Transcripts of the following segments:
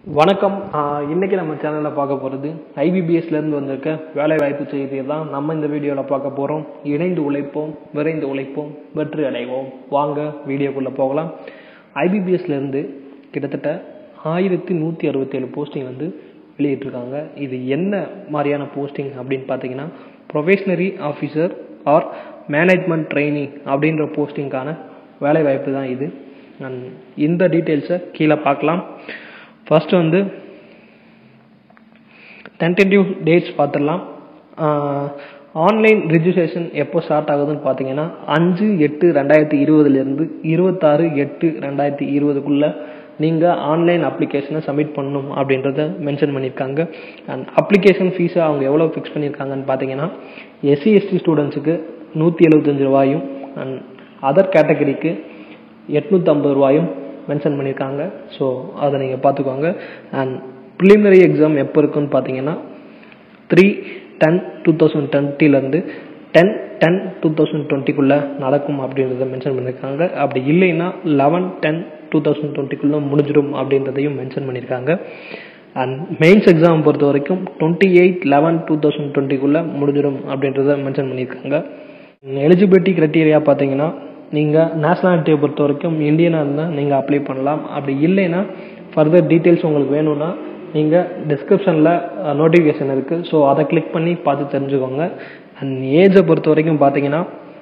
வணக்கம் ஆஹ் இன்னைக்கு நம்ம சேனல்ல பார்க்க போறது ஐபிபிஎஸ்ல இருந்து வந்திருக்க வேலை வாய்ப்பு செய்தியை தான் நம்ம இந்த வீடியோல பார்க்க போறோம் இணைந்து உழைப்போம் விரைந்து உழைப்போம் வெற்றி அடைவோம் வாங்க வீடியோக்குள்ள போகலாம் ஐபிபிஎஸ்ல இருந்து கிட்டத்தட்ட ஆயிரத்தி நூத்தி அறுபத்தி ஏழு போஸ்டிங் வந்து வெளியிட்டிருக்காங்க இது என்ன மாதிரியான போஸ்டிங் அப்படின்னு பார்த்தீங்கன்னா probationary officer or management trainee அப்படின்ற போஸ்டிங்கான வேலை வாய்ப்பு தான் இது அண்ட் இந்த டீட்டெயில்ஸை கீழே பார்க்கலாம் ஃபர்ஸ்ட் வந்து டென்டேட்டிவ் டேட்ஸ் பார்த்துடலாம் ஆன்லைன் ரிஜிஸ்ட்ரேஷன் எப்போ ஸ்டார்ட் ஆகுதுன்னு பார்த்தீங்கன்னா அஞ்சு எட்டு ரெண்டாயிரத்தி இருபதுலேருந்து இருபத்தாறு எட்டு ரெண்டாயிரத்தி இருபதுக்குள்ளே நீங்கள் ஆன்லைன் அப்ளிகேஷனை சப்மிட் பண்ணணும் அப்படின்றத மென்ஷன் பண்ணியிருக்காங்க அண்ட் அப்ளிகேஷன் ஃபீஸை அவங்க எவ்வளோ ஃபிக்ஸ் பண்ணியிருக்காங்கன்னு பார்த்தீங்கன்னா எஸ்சி எஸ்டி ஸ்டூடெண்ட்ஸுக்கு நூற்றி எழுபத்தஞ்சு ரூபாயும் அண்ட் அதர் கேட்டகரிக்கு எட்நூற்றம்பது ரூபாயும் மென்ஷன் பண்ணியிருக்காங்க ஸோ அதை நீங்கள் பார்த்துக்கோங்க அண்ட் ப்ரிலிமினரி எக்ஸாம் எப்போ இருக்குன்னு பார்த்தீங்கன்னா த்ரீ டென் டூ தௌசண்ட் டுவெண்ட்டிலேருந்து டென் டென் டூ தௌசண்ட் டுவெண்ட்டிக்குள்ளே நடக்கும் அப்படின்றத மென்ஷன் பண்ணியிருக்காங்க அப்படி இல்லைன்னா லெவன் டென் டூ தௌசண்ட் டுவெண்ட்டிக்குள்ளே முடிஞ்சிடும் அப்படின்றதையும் மென்ஷன் பண்ணியிருக்காங்க அண்ட் மெயின்ஸ் எக்ஸாம் பொறுத்த வரைக்கும் twenty eight eleven two thousand டுவெண்ட்டிக்குள்ளே முடிஞ்சிடும் அப்படின்றத மென்ஷன் பண்ணியிருக்காங்க எலிஜிபிலிட்டி க்ரைட்டீரியா பார்த்தீங்கன்னா நீங்கள் நேஷனாலிட்டியை பொறுத்த வரைக்கும் இந்தியனாக இருந்தால் நீங்கள் அப்ளை பண்ணலாம் அப்படி இல்லைன்னா ஃபர்தர் டீட்டெயில்ஸ் உங்களுக்கு வேணும்னா நீங்கள் டிஸ்கிரிப்ஷனில் நோட்டிஃபிகேஷன் இருக்குது ஸோ அதை கிளிக் பண்ணி பார்த்து தெரிஞ்சுக்கோங்க அண்ட் ஏஜை பொறுத்த வரைக்கும் பார்த்தீங்கன்னா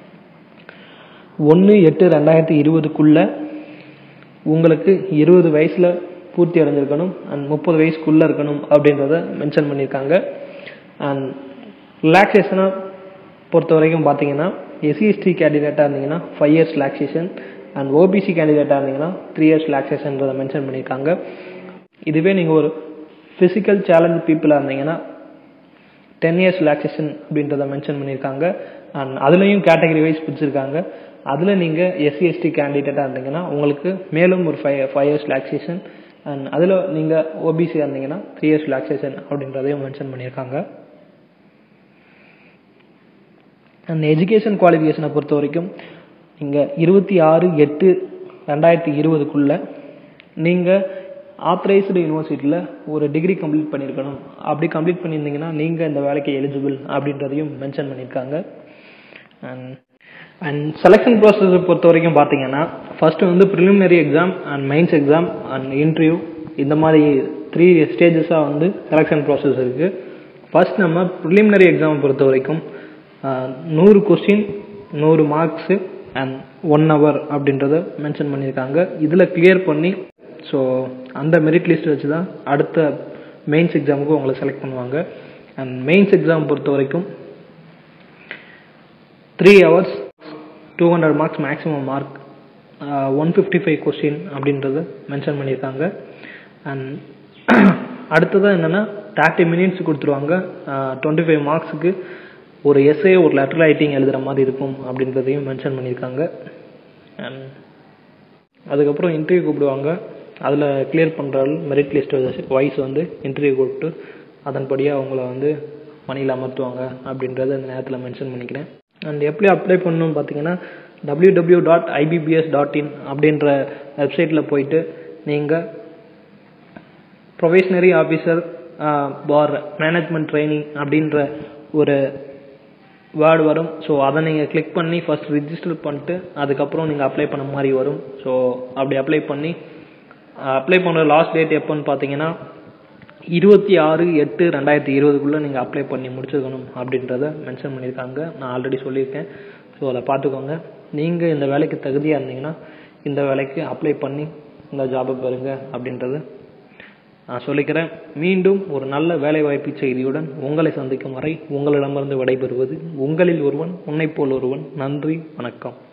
ஒன்று எட்டு ரெண்டாயிரத்தி இருபதுக்குள்ளே உங்களுக்கு இருபது வயசில் பூர்த்தி அடைஞ்சிருக்கணும் அண்ட் முப்பது வயசுக்குள்ளே இருக்கணும் அப்படின்றத மென்ஷன் பண்ணியிருக்காங்க அண்ட் ரிலாக்ஸேஷனாக பொறுத்த வரைக்கும் பார்த்தீங்கன்னா எஸ்சிஎஸ்டி கேண்டிடேட்டாக இருந்தீங்கன்னா five years relaxation and OBC கேண்டிடேட்டாக இருந்தீங்கன்னா த்ரீ இயர்ஸ் ரிலாக்ஸேஷன்றதை மென்ஷன் பண்ணியிருக்காங்க இதுவே நீங்கள் ஒரு ஃபிசிக்கல் சேலஞ்ச் பீப்புளாக இருந்தீங்கன்னா டென் இயர்ஸ் ரிலாக்ஸேஷன் அப்படின்றத மென்ஷன் பண்ணியிருக்காங்க அண்ட் அதுலேயும் கேட்டகரி வைஸ் பிடிச்சிருக்காங்க அதில் நீங்கள் எஸ்சி எஸ்டி கேண்டிடேட்டாக இருந்தீங்கன்னா உங்களுக்கு மேலும் ஒரு five five years relaxation and அதில் நீங்கள் ஓபிசியாக இருந்தீங்கன்னா த்ரீ இயர்ஸ் ரிலாக்ஸேஷன் அப்படின்றதையும் மென்ஷன் பண்ணியிருக்காங்க அண்ட் எஜுகேஷன் குவாலிஃபிகேஷனை பொறுத்த வரைக்கும் நீங்கள் இருபத்தி ஆறு எட்டு ரெண்டாயிரத்தி இருபதுக்குள்ளே நீங்கள் ஆத்தரைஸ்டு யூனிவர்சிட்டியில் ஒரு டிகிரி கம்ப்ளீட் பண்ணியிருக்கணும் அப்படி கம்ப்ளீட் பண்ணியிருந்தீங்கன்னா நீங்கள் இந்த வேலைக்கு எலிஜிபிள் அப்படின்றதையும் மென்ஷன் பண்ணியிருக்காங்க அண்ட் அண்ட் செலெக்ஷன் ப்ராசஸை பொறுத்த வரைக்கும் பார்த்தீங்கன்னா ஃபர்ஸ்ட் வந்து preliminary exam and mains exam and interview இந்த மாதிரி த்ரீ ஸ்டேஜஸாக வந்து செலெக்ஷன் ப்ராசஸ் இருக்குது ஃபர்ஸ்ட் நம்ம ப்ரிலிமினரி எக்ஸாமை பொறுத்த வரைக்கும் நூறு கொஸ்டின் நூறு மார்க்ஸு அண்ட் ஒன் ஹவர் அப்படின்றத மென்ஷன் பண்ணியிருக்காங்க இதில் கிளியர் பண்ணி ஸோ அந்த மெரிட் லிஸ்ட் வச்சு தான் அடுத்த மெயின்ஸ் எக்ஸாமுக்கு உங்களை செலக்ட் பண்ணுவாங்க அண்ட் மெயின்ஸ் எக்ஸாம் பொறுத்த வரைக்கும் three hours two hundred marks maximum mark one fifty five question அப்படின்றத மென்ஷன் பண்ணியிருக்காங்க அண்ட் அடுத்ததாக என்னென்னா தேர்ட்டி மினிட்ஸ் கொடுத்துருவாங்க டுவெண்ட்டி ஃபைவ் மார்க்ஸுக்கு ஒரு எஸ்ஏ ஒரு லெட்டர் ரைட்டிங் எழுதுகிற மாதிரி இருக்கும் அப்படின்றதையும் மென்ஷன் பண்ணியிருக்காங்க அண்ட் அதுக்கப்புறம் இன்டர்வியூ கூப்பிடுவாங்க அதில் கிளியர் பண்ணுற மெரிட் லிஸ்ட் வைஸ் வந்து இன்டர்வியூ கூப்பிட்டு அதன்படியாக அவங்கள வந்து பணியில் அமர்த்துவாங்க அப்படின்றத இந்த நேரத்தில் மென்ஷன் பண்ணிக்கிறேன் அண்ட் எப்படி அப்ளை பண்ணணும்னு பார்த்தீங்கன்னா W W dot IBPS dot in அப்படின்ற வெப்சைட்டில் போயிட்டு நீங்கள் probationary officer for management training அப்படின்ற ஒரு வேர்டு வரும் ஸோ அதை நீங்கள் கிளிக் பண்ணி ஃபர்ஸ்ட் ரிஜிஸ்டர் பண்ணிட்டு அதுக்கப்புறம் நீங்கள் அப்ளை பண்ண மாதிரி வரும் ஸோ அப்படி அப்ளை பண்ணி அப்ளை பண்ணுற லாஸ்ட் டேட் எப்போன்னு பார்த்தீங்கன்னா இருபத்தி ஆறு எட்டு ரெண்டாயிரத்தி இருபதுக்குள்ளே நீங்கள் அப்ளை பண்ணி முடிச்சிருக்கணும் அப்படின்றத மென்ஷன் பண்ணியிருக்காங்க நான் ஆல்ரெடி சொல்லியிருக்கேன் ஸோ அதை பார்த்துக்கோங்க நீங்கள் இந்த வேலைக்கு தகுதியாக இருந்தீங்கன்னா இந்த வேலைக்கு அப்ளை பண்ணி இந்த ஜாபை பெறுங்க அப்படின்றது நான் சொல்லிக்கிறேன் மீண்டும் ஒரு நல்ல வேலைவாய்ப்பு செய்தியுடன் உங்களை சந்திக்கும் வரை உங்களிடமிருந்து விடைபெறுவது உங்களில் ஒருவன் உன்னை போல் ஒருவன் நன்றி வணக்கம்